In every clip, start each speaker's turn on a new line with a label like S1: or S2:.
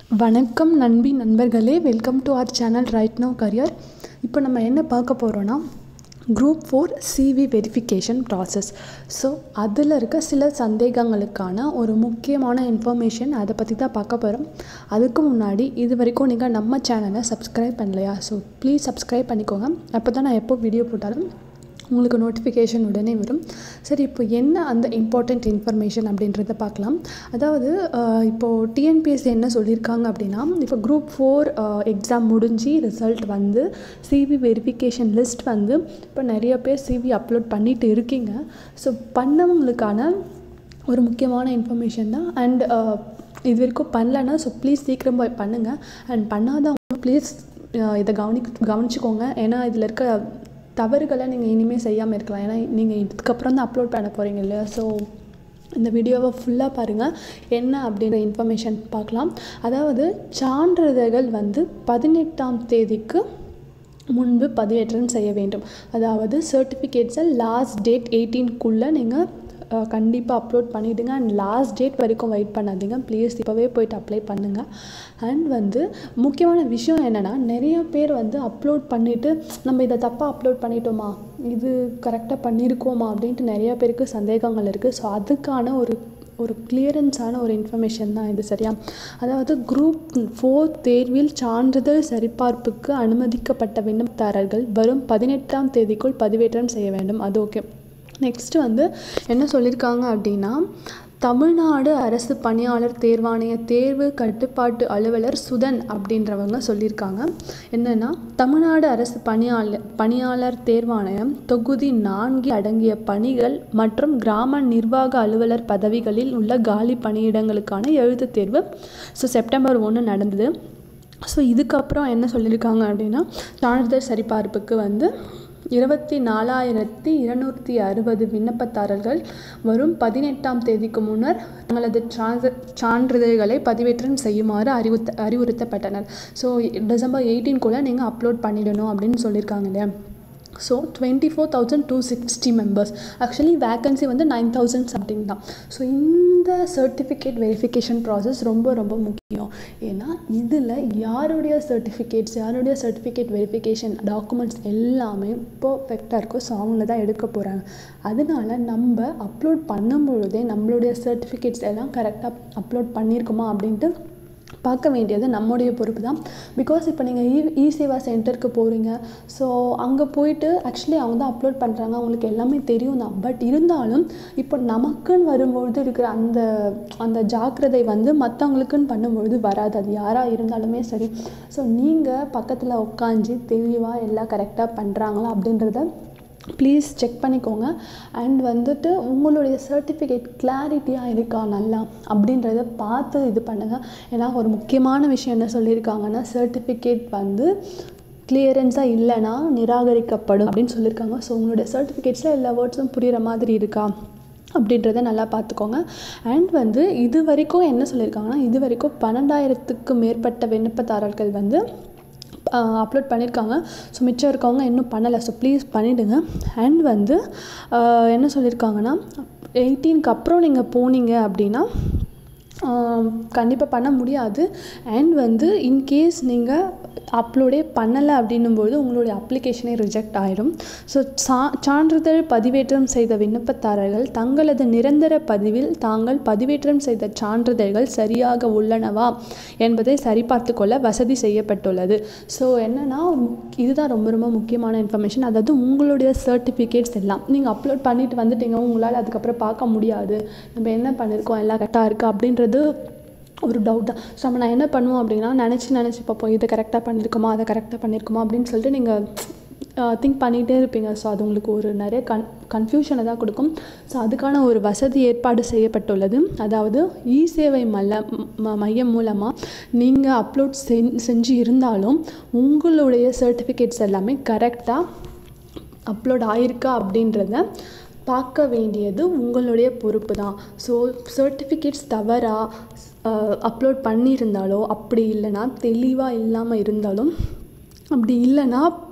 S1: வணக்கம் நண்பி நண்பர்களே welcome to our channel right no career இப்போ நம்ம என்ன பார்க்க போகிறோன்னா group four CV verification process so அதில் இருக்க சில சந்தேகங்களுக்கான ஒரு முக்கியமான இன்ஃபர்மேஷன் அதை பற்றி தான் பார்க்க போகிறோம் அதுக்கு முன்னாடி இது வரைக்கும் நீங்கள் நம்ம சேனலை சப்ஸ்கிரைப் பண்ணலையா ஸோ ப்ளீஸ் சப்ஸ்கிரைப் பண்ணிக்கோங்க அப்போ தான் நான் எப்போ வீடியோ போட்டாலும் உங்களுக்கு நோட்டிஃபிகேஷன் உடனே வரும் சரி இப்போ என்ன அந்த இம்பார்ட்டண்ட் இன்ஃபர்மேஷன் அப்படின்றத பார்க்கலாம் அதாவது அஹ், இப்போது டிஎன்பிஎஸ்சி என்ன சொல்லியிருக்காங்க அப்படின்னா இப்போ குரூப் ஃபோர் எக்ஸாம் முடிஞ்சு ரிசல்ட் வந்து சிவி வெரிஃபிகேஷன் லிஸ்ட் வந்து இப்போ நிறைய பேர் சிவி அப்லோட் பண்ணிட்டு இருக்கீங்க ஸோ பண்ணவங்களுக்கான ஒரு முக்கியமான இன்ஃபர்மேஷன் தான் அண்ட் இது வரைக்கும் பண்ணலன்னா ஸோ ப்ளீஸ் சீக்கிரம் போய் பண்ணுங்கள் அண்ட் பண்ணாதவங்க ப்ளீஸ் இதை கவனி கவனிச்சுக்கோங்க ஏன்னா இதில் இருக்க தவறுகளை நீங்கள் இனிமேல் செய்யாமல் இருக்கலாம் ஏன்னா நீங்கள் இதுக்கப்புறம் தான் அப்லோட் பண்ண போகிறீங்க இல்லையா ஸோ இந்த வீடியோவை ஃபுல்லாக பாருங்கள் என்ன அப்படின்ற இன்ஃபர்மேஷன் பார்க்கலாம் அதாவது சான்றிதழ்கள் வந்து பதினெட்டாம் தேதிக்கு முன்பு பதிவேற்றம் செய்ய வேண்டும் அதாவது சர்டிஃபிகேட்ஸை லாஸ்ட் டேட் எயிட்டீன்குள்ளே நீங்கள் கண்டிப்பாக அப்லோட் பண்ணிவிடுங்க அண்ட் லாஸ்ட் டேட் வரைக்கும் வெயிட் பண்ணாதீங்க ப்ளீஸ் இப்போவே போயிட்டு அப்ளை பண்ணுங்கள் அண்ட் வந்து முக்கியமான விஷயம் என்னென்னா நிறைய பேர் வந்து அப்லோட் பண்ணிவிட்டு நம்ம இதை தப்பாக அப்லோட் பண்ணிட்டோமா இது கரெக்டாக பண்ணியிருக்கோமா அப்படின்ட்டு நிறைய பேருக்கு சந்தேகங்கள் இருக்குது ஸோ அதுக்கான ஒரு ஒரு கிளியரன்ஸான ஒரு இன்ஃபர்மேஷன் தான் இது சரியா அதாவது குரூப் ஃபோர் தேர்வில் சான்றிதழ் சரிபார்ப்புக்கு அனுமதிக்கப்பட்ட விண்ணப்பதாரர்கள் வரும் பதினெட்டாம் தேதிக்குள் பதிவேற்றம் செய்ய வேண்டும் அது ஓகே நெக்ஸ்ட்டு வந்து என்ன சொல்லியிருக்காங்க அப்படின்னா தமிழ்நாடு அரசு பணியாளர் தேர்வாணைய தேர்வு கட்டுப்பாட்டு அலுவலர் சுதன் அப்படின்றவங்க சொல்லியிருக்காங்க என்னென்னா தமிழ்நாடு அரசு பணியாளர் பணியாளர் தேர்வாணையம் தொகுதி நான்கில் அடங்கிய பணிகள் மற்றும் கிராம நிர்வாக அலுவலர் பதவிகளில் உள்ள காலி பணியிடங்களுக்கான எழுத்துத் தேர்வு ஸோ செப்டம்பர் ஒன்று நடந்தது ஸோ இதுக்கப்புறம் என்ன சொல்லியிருக்காங்க அப்படின்னா சான்றிதழ் சரிபார்ப்புக்கு வந்து இருபத்தி நாலாயிரத்தி இருநூற்றி அறுபது விண்ணப்பதாரர்கள் வரும் பதினெட்டாம் தேதிக்கு முன்னர் தங்களது சான்று சான்றிதழ்களை பதிவேற்றம் செய்யுமாறு அறிவுத்த அறிவுறுத்தப்பட்டனர் ஸோ டிசம்பர் எயிட்டீன்குள்ளே நீங்கள் அப்லோட் பண்ணிடணும் அப்படின்னு சொல்லியிருக்காங்க இல்லையா so twenty four thousand two sixty members actually vacancy வந்து நைன் தௌசண்ட் சம்திங் தான் ஸோ இந்த சர்டிஃபிகேட் வெரிஃபிகேஷன் ப்ராசஸ் ரொம்ப ரொம்ப முக்கியம் ஏன்னா இதில் யாருடைய சர்டிஃபிகேட்ஸ் யாருடைய சர்டிஃபிகேட் வெரிஃபிகேஷன் டாக்குமெண்ட்ஸ் எல்லாமே பர்ஃபெக்டாக இருக்கும் ஸோ அவங்கள தான் எடுக்க போகிறாங்க அதனால நம்ம அப்லோட் பண்ணும் பொழுதே நம்மளுடைய சர்டிஃபிகேட்ஸ் எல்லாம் கரெக்டாக அப்லோட் பண்ணியிருக்கோமா அப்படின்ட்டு பார்க்க வேண்டியது நம்முடைய பொறுப்பு தான் பிகாஸ் இப்போ நீங்கள் இ இ சேவா சென்டருக்கு போகிறீங்க ஸோ அங்கே போயிட்டு ஆக்சுவலி அவங்க தான் அப்லோட் பண்ணுறாங்க அவங்களுக்கு எல்லாமே தெரியும் தான் பட் இருந்தாலும் இப்போ நமக்குன்னு வரும்பொழுது இருக்கிற அந்த அந்த ஜாக்கிரதை வந்து மற்றவங்களுக்குன்னு பண்ணும்பொழுது வராது அது யாராக இருந்தாலுமே சரி ஸோ நீங்கள் பக்கத்தில் உட்காந்து தெளிவாக எல்லாம் கரெக்டாக பண்ணுறாங்களா அப்படின்றத ப்ளீஸ் செக் பண்ணிக்கோங்க அண்ட் வந்துட்டு உங்களுடைய சர்டிஃபிகேட் கிளாரிட்டியாக இருக்கா நல்லா அப்படின்றத பார்த்து இது பண்ணுங்கள் ஏன்னா ஒரு முக்கியமான விஷயம் என்ன சொல்லியிருக்காங்கன்னா சர்டிஃபிகேட் வந்து கிளியரன்ஸாக இல்லைன்னா நிராகரிக்கப்படும் அப்படின்னு சொல்லியிருக்காங்க ஸோ உங்களுடைய சர்டிஃபிகேட்ஸில் எல்லா வேர்ட்ஸும் புரிகிற மாதிரி இருக்கா அப்படின்றத நல்லா பார்த்துக்கோங்க அண்ட் வந்து இது வரைக்கும் என்ன சொல்லியிருக்காங்கன்னா இது வரைக்கும் பன்னெண்டாயிரத்துக்கு மேற்பட்ட விண்ணப்பதாரர்கள் வந்து அப்லோட் பண்ணியிருக்காங்க ஸோ மிச்சம் இருக்கவங்க இன்னும் பண்ணலை ஸோ ப்ளீஸ் பண்ணிவிடுங்க அண்ட் வந்து ஆஹ் என்ன சொல்லியிருக்காங்கன்னா எயிட்டீனுக்கு அப்புறம் நீங்கள் போனீங்க அப்படின்னா கண்டிப்பாக பண்ண முடியாது அண்ட் வந்து இன்கேஸ் நீங்கள் அப்லோடே பண்ணலை அப்படின்னும்போது உங்களுடைய அப்ளிகேஷனே ரிஜெக்ட் ஆயிடும் ஸோ சா சான்றிதழ் பதிவேற்றம் செய்த விண்ணப்பதாரர்கள் தங்களது நிரந்தர பதிவில் தாங்கள் பதிவேற்றம் செய்த சான்றிதழ்கள் சரியாக உள்ளனவா என்பதை சரிபார்த்து கொள்ள வசதி செய்யப்பட்டுள்ளது ஸோ என்னென்னா இதுதான் ரொம்ப ரொம்ப முக்கியமான இன்ஃபர்மேஷன் அதாவது உங்களுடைய சர்டிஃபிகேட்ஸ் எல்லாம் நீங்கள் அப்லோட் பண்ணிட்டு வந்துட்டீங்க உங்களால் அதுக்கப்புறம் பார்க்க முடியாது நம்ம என்ன பண்ணியிருக்கோம் எல்லாம் கரெக்டாக இருக்குது அப்படின்றது ஒரு டவுட் தான் ஸோ நம்ம நான் என்ன பண்ணுவோம் அப்படின்னா நினச்சி நினச்சி பார்ப்போம் இதை கரெக்டாக பண்ணியிருக்கோமா அதை கரெக்டாக பண்ணியிருக்கோமா அப்படின்னு சொல்லிட்டு நீங்கள் திங்க் பண்ணிகிட்டே இருப்பீங்க ஸோ அது உங்களுக்கு ஒரு நிறைய கன் கன்ஃபியூஷனை தான் கொடுக்கும் ஸோ அதுக்கான ஒரு வசதி ஏற்பாடு செய்யப்பட்டுள்ளது அதாவது இ சேவை மல்ல ம மையம் மூலமாக நீங்கள் அப்லோட் செஞ் செஞ்சு இருந்தாலும் உங்களுடைய சர்டிஃபிகேட்ஸ் எல்லாமே கரெக்டாக அப்லோட் ஆயிருக்கா அப்படின்றத பார்க்க வேண்டியது உங்களுடைய பொறுப்பு தான் ஸோ சர்டிஃபிகேட்ஸ் தவறாக அப்லோட் பண்ணியிருந்தாலோ அப்படி இல்லைன்னா தெளிவாக இல்லாமல் இருந்தாலும் அப்படி இல்லைன்னா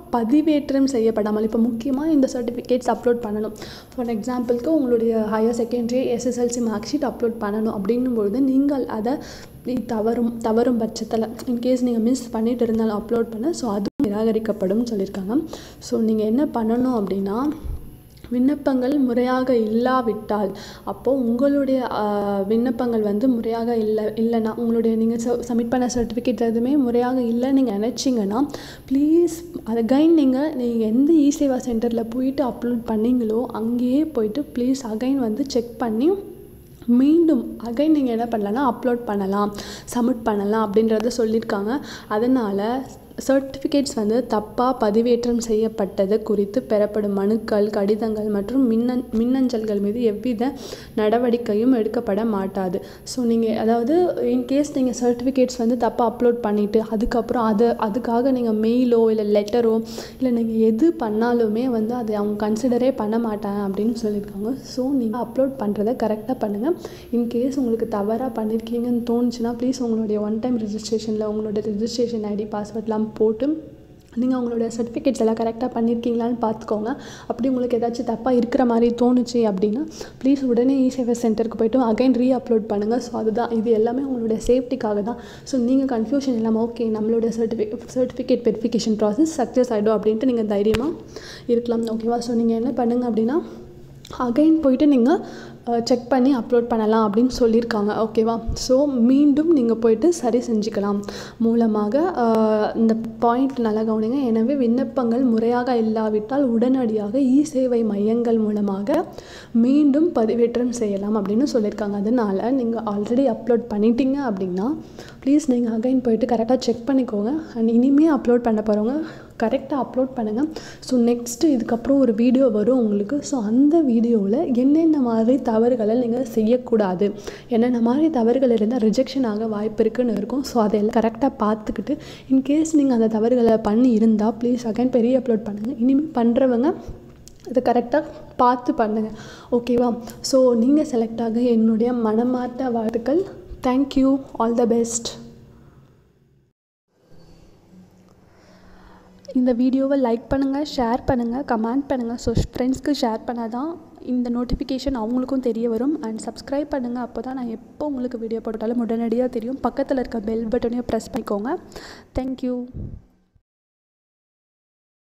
S1: பதிவேற்றம் செய்யப்படாமல் இப்போ முக்கியமாக இந்த சர்டிஃபிகேட்ஸ் அப்லோட் பண்ணணும் ஃபார் எக்ஸாம்பிளுக்கு உங்களுடைய higher secondary SSLC mark sheet upload பண்ணணும் அப்படிங்கும்பொழுது நீங்கள் அதை தவறும் தவறும் பட்சத்தில் இன்கேஸ் நீங்கள் மிஸ் பண்ணிட்டு இருந்தாலும் அப்லோட் பண்ண ஸோ அதுவும் நிராகரிக்கப்படும் சொல்லியிருக்காங்க ஸோ நீங்கள் என்ன பண்ணணும் அப்படின்னா விண்ணப்பங்கள் முறையாக இல்லாவிட்டால் அப்போது உங்களுடைய விண்ணப்பங்கள் வந்து முறையாக இல்லை இல்லைன்னா உங்களுடைய நீங்கள் ச சப்மிட் பண்ண சர்டிஃபிகேட் எதுவுமே முறையாக இல்லை நீங்கள் நினச்சிங்கன்னா ப்ளீஸ் அகைன் நீங்கள் நீங்கள் எந்த இ சேவா சென்டரில் போயிட்டு அப்லோட் பண்ணீங்களோ அங்கேயே போயிட்டு ப்ளீஸ் அகைன் வந்து செக் பண்ணி மீண்டும் அகைன் நீங்கள் என்ன பண்ணலாம்னா அப்லோட் பண்ணலாம் சப்மிட் பண்ணலாம் அப்படின்றத சொல்லியிருக்காங்க அதனால் சர்டிஃபிகேட்ஸ் வந்து தப்பாக பதிவேற்றம் செய்யப்பட்டது குறித்து பெறப்படும் மனுக்கள் கடிதங்கள் மற்றும் மின்னன் மின்னஞ்சல்கள் மீது எவ்வித நடவடிக்கையும் எடுக்கப்பட மாட்டாது ஸோ நீங்கள் அதாவது இன்கேஸ் நீங்கள் சர்டிஃபிகேட்ஸ் வந்து தப்பாக அப்லோட் பண்ணிவிட்டு அதுக்கப்புறம் அதை அதுக்காக நீங்கள் மெயிலோ இல்லை லெட்டரோ இல்லை நீங்கள் எது பண்ணாலுமே வந்து அதை அவங்க கன்சிடரே பண்ண மாட்டாங்க அப்படின்னு சொல்லியிருக்காங்க ஸோ நீங்கள் அப்லோட் பண்ணுறதை கரெக்டாக பண்ணுங்கள் இன்கேஸ் உங்களுக்கு தவறாக பண்ணியிருக்கீங்கன்னு தோணுச்சுன்னா ப்ளீஸ் உங்களுடைய ஒன் டைம் ரிஜிஸ்ட்ரேஷனில் உங்களோட ரிஜிஸ்ட்ரேஷன் ஐடி பாஸ்வேர்ட்லாம் போட்டு நீங்கள் உங்களோட சர்டிஃபிகேட்ஸ் எல்லாம் கரெக்டாக பண்ணியிருக்கீங்களான்னு பார்த்துக்கோங்க அப்படி உங்களுக்கு ஏதாச்சும் தப்பாக இருக்கிற மாதிரி தோணுச்சு அப்படின்னா ப்ளீஸ் உடனே இ சேவை சென்டருக்கு போய்ட்டு அகைன் ரீ அப்லோட் பண்ணுங்கள் ஸோ அதுதான் இது எல்லாமே உங்களுடைய சேஃப்டிக்காக தான் ஸோ நீங்கள் கன்ஃபியூஷன் இல்லாமல் ஓகே நம்மளோட சர்டிஃபி சர்டிஃபிகேட் வெரிஃபிகேஷன் ப்ராசஸ் சக்ஸஸ் ஆகிடும் அப்படின்ட்டு நீங்கள் தைரியமாக இருக்கலாம் ஓகேவா ஸோ நீங்கள் என்ன பண்ணுங்கள் அப்படின்னா அகைன் போயிட்டு நீங்கள் செக் பண்ணி அப்லோட் பண்ணலாம் அப்படின்னு சொல்லியிருக்காங்க ஓகேவா ஸோ மீண்டும் நீங்கள் போயிட்டு சரி செஞ்சுக்கலாம் மூலமாக இந்த பாயிண்ட் நல்லா கவனிங்க எனவே விண்ணப்பங்கள் முறையாக இல்லாவிட்டால் உடனடியாக இ சேவை மையங்கள் மூலமாக மீண்டும் பதிவேற்றம் செய்யலாம் அப்படின்னு சொல்லியிருக்காங்க அதனால் நீங்கள் ஆல்ரெடி அப்லோட் பண்ணிட்டீங்க அப்படின்னா ப்ளீஸ் நீங்கள் அகைன் போயிட்டு கரெக்டாக செக் பண்ணிக்கோங்க அண்ட் இனிமேல் அப்லோட் பண்ண போகிறவங்க கரெக்டாக அப்லோட் பண்ணுங்கள் ஸோ நெக்ஸ்ட்டு இதுக்கப்புறம் ஒரு வீடியோ வரும் உங்களுக்கு ஸோ அந்த வீடியோவில் என்னென்ன மாதிரி தவறுகளை நீங்கள் செய்யக்கூடாது என்னென்ன மாதிரி தவறுகள் இருந்தால் ரிஜெக்ஷன் ஆக வாய்ப்பு இருக்குன்னு இருக்கும் ஸோ அதெல்லாம் கரெக்டாக பார்த்துக்கிட்டு இன்கேஸ் நீங்கள் அந்த தவறுகளை பண்ணி இருந்தால் ப்ளீஸ் அகைன் பெரிய அப்லோட் பண்ணுங்கள் இனிமேல் பண்ணுறவங்க அதை கரெக்டாக பார்த்து பண்ணுங்கள் ஓகேவா ஸோ நீங்கள் செலக்ட் ஆக என்னுடைய மனமார்ந்த வாழ்த்துக்கள் தேங்க்யூ ஆல் த பெஸ்ட் இந்த வீடியோவை லைக் பண்ணுங்கள் ஷேர் பண்ணுங்கள் கமெண்ட் பண்ணுங்கள் ஸோ ஃப்ரெண்ட்ஸ்க்கு ஷேர் பண்ணால் தான் இந்த நோட்டிஃபிகேஷன் அவங்களுக்கும் தெரிய வரும் அண்ட் சப்ஸ்கிரைப் பண்ணுங்கள் அப்போ தான் நான் எப்போ உங்களுக்கு வீடியோ போட்டாலும் உடனடியாக தெரியும் பக்கத்தில் இருக்க பெல் பட்டனையும் ப்ரெஸ் பண்ணிக்கோங்க தேங்க்யூ